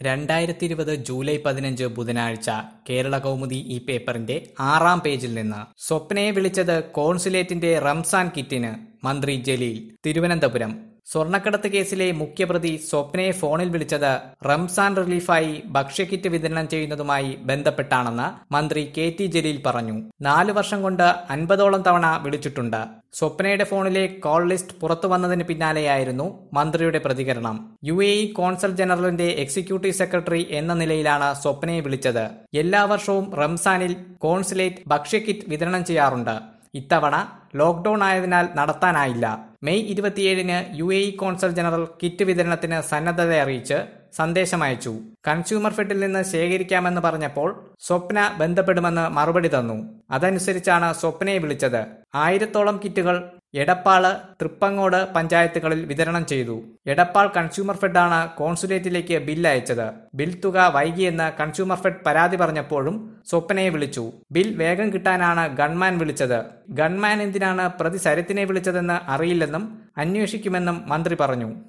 രണ്ടായിരത്തി ഇരുപത് ജൂലൈ പതിനഞ്ച് ബുധനാഴ്ച കേരള കൗമുദി ഈ പേപ്പറിന്റെ ആറാം പേജിൽ നിന്ന് സ്വപ്നയെ വിളിച്ചത് കോൺസുലേറ്റിന്റെ റംസാൻ കിറ്റിന് മന്ത്രി ജലീൽ തിരുവനന്തപുരം സ്വർണ്ണക്കടത്ത് കേസിലെ മുഖ്യപ്രതി സ്വപ്നയെ ഫോണിൽ വിളിച്ചത് റംസാൻ റിലീഫായി ഭക്ഷ്യക്കിറ്റ് വിതരണം ചെയ്യുന്നതുമായി ബന്ധപ്പെട്ടാണെന്ന് മന്ത്രി കെ ടി ജലീൽ പറഞ്ഞു നാലു വർഷം കൊണ്ട് അൻപതോളം തവണ വിളിച്ചിട്ടുണ്ട് സ്വപ്നയുടെ ഫോണിലെ കോൾ ലിസ്റ്റ് പുറത്തു വന്നതിന് പിന്നാലെയായിരുന്നു മന്ത്രിയുടെ പ്രതികരണം യു എ ഇ കോൺസൽ ജനറലിന്റെ എക്സിക്യൂട്ടീവ് സെക്രട്ടറി എന്ന നിലയിലാണ് സ്വപ്നയെ വിളിച്ചത് എല്ലാ വർഷവും റംസാനിൽ കോൺസുലേറ്റ് ഭക്ഷ്യക്കിറ്റ് വിതരണം ചെയ്യാറുണ്ട് ഇത്തവണ ലോക്ഡൌൺ ആയതിനാൽ നടത്താനായില്ല മെയ് ഇരുപത്തിയേഴിന് U A E consul general kit വിതരണത്തിന് സന്നദ്ധത അറിയിച്ച് സന്ദേശമയച്ചു കൺസ്യൂമർ ഫെഡിൽ നിന്ന് ശേഖരിക്കാമെന്ന് പറഞ്ഞപ്പോൾ സ്വപ്ന ബന്ധപ്പെടുമെന്ന് മറുപടി തന്നു അതനുസരിച്ചാണ് സ്വപ്നയെ വിളിച്ചത് ആയിരത്തോളം കിറ്റുകൾ എടപ്പാള് തൃപ്പങ്ങോട് പഞ്ചായത്തുകളിൽ വിതരണം ചെയ്തു എടപ്പാൾ കൺസ്യൂമർ ഫെഡാണ് കോൺസുലേറ്റിലേക്ക് ബിൽ അയച്ചത് ബിൽ തുക വൈകിയെന്ന് കൺസ്യൂമർ ഫെഡ് പരാതി പറഞ്ഞപ്പോഴും സ്വപ്നയെ വിളിച്ചു ബിൽ വേഗം കിട്ടാനാണ് ഗൺമാൻ വിളിച്ചത് ഗൺമാൻ എന്തിനാണ് പ്രതി സരത്തിനെ വിളിച്ചതെന്ന് അറിയില്ലെന്നും അന്വേഷിക്കുമെന്നും മന്ത്രി പറഞ്ഞു